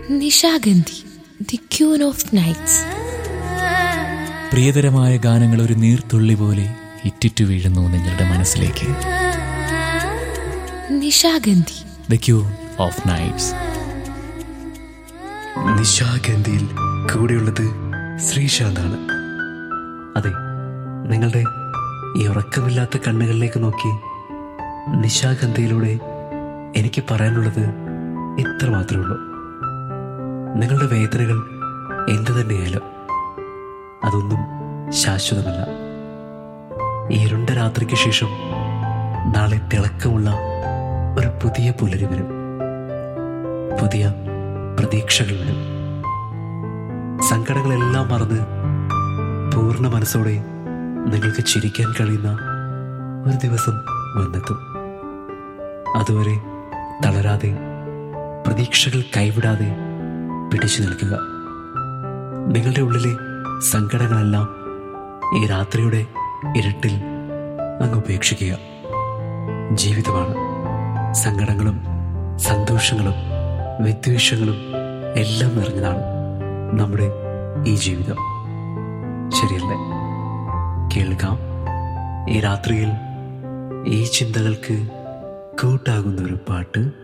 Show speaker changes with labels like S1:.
S1: Nishagandhi the queen of nights
S2: പ്രിയതരമായ ഗാനങ്ങൾ ഒരു നീർത്തുള്ളി പോലെ ഇറ്റിറ്റു വീഴുന്നു നിങ്ങളുടെ മനസ്സിലേക്ക്
S1: Nishagandhi
S2: the queen of nights
S3: നിശാഗന്ധിയിൽ കൂടെയുള്ളത് ശ്രീശാന്താണ് അതെ നിങ്ങളുടെ ഈ ഉറക്കമില്ലാത്ത കണ്ണുകളിലേക്ക് നോക്കി നിശാഗന്ധിയിലൂടെ എനിക്ക് പറയാനുള്ളത് ഇത്ര മാത്രമേ ഉള്ളൂ നിങ്ങളുടെ വേദനകൾ എന്തു തന്നെയായാലും അതൊന്നും ശാശ്വതമല്ല ഈ ഇരുണ്ട രാത്രിക്ക് ശേഷം നാളെ തിളക്കമുള്ള ഒരു പുതിയ പുലരി വരും പുതിയ പ്രതീക്ഷകൾ വരും സങ്കടങ്ങളെല്ലാം മറന്ന് പൂർണ്ണ മനസ്സോടെ നിങ്ങൾക്ക് ചിരിക്കാൻ കഴിയുന്ന ഒരു ദിവസം വന്നെത്തും അതുവരെ തളരാതെ പ്രതീക്ഷകൾ കൈവിടാതെ പിടിച്ചു നിൽക്കുക നിങ്ങളുടെ ഉള്ളിലെ സങ്കടങ്ങളെല്ലാം ഈ രാത്രിയുടെ ഇരുട്ടിൽ അങ്ങ് ഉപേക്ഷിക്കുക ജീവിതമാണ് സങ്കടങ്ങളും സന്തോഷങ്ങളും വിദ്വേഷങ്ങളും എല്ലാം നിറഞ്ഞതാണ് നമ്മുടെ ഈ ജീവിതം ശരിയല്ലേ കേൾക്കാം ഈ രാത്രിയിൽ ഈ ചിന്തകൾക്ക് കൂട്ടാകുന്ന ഒരു പാട്ട്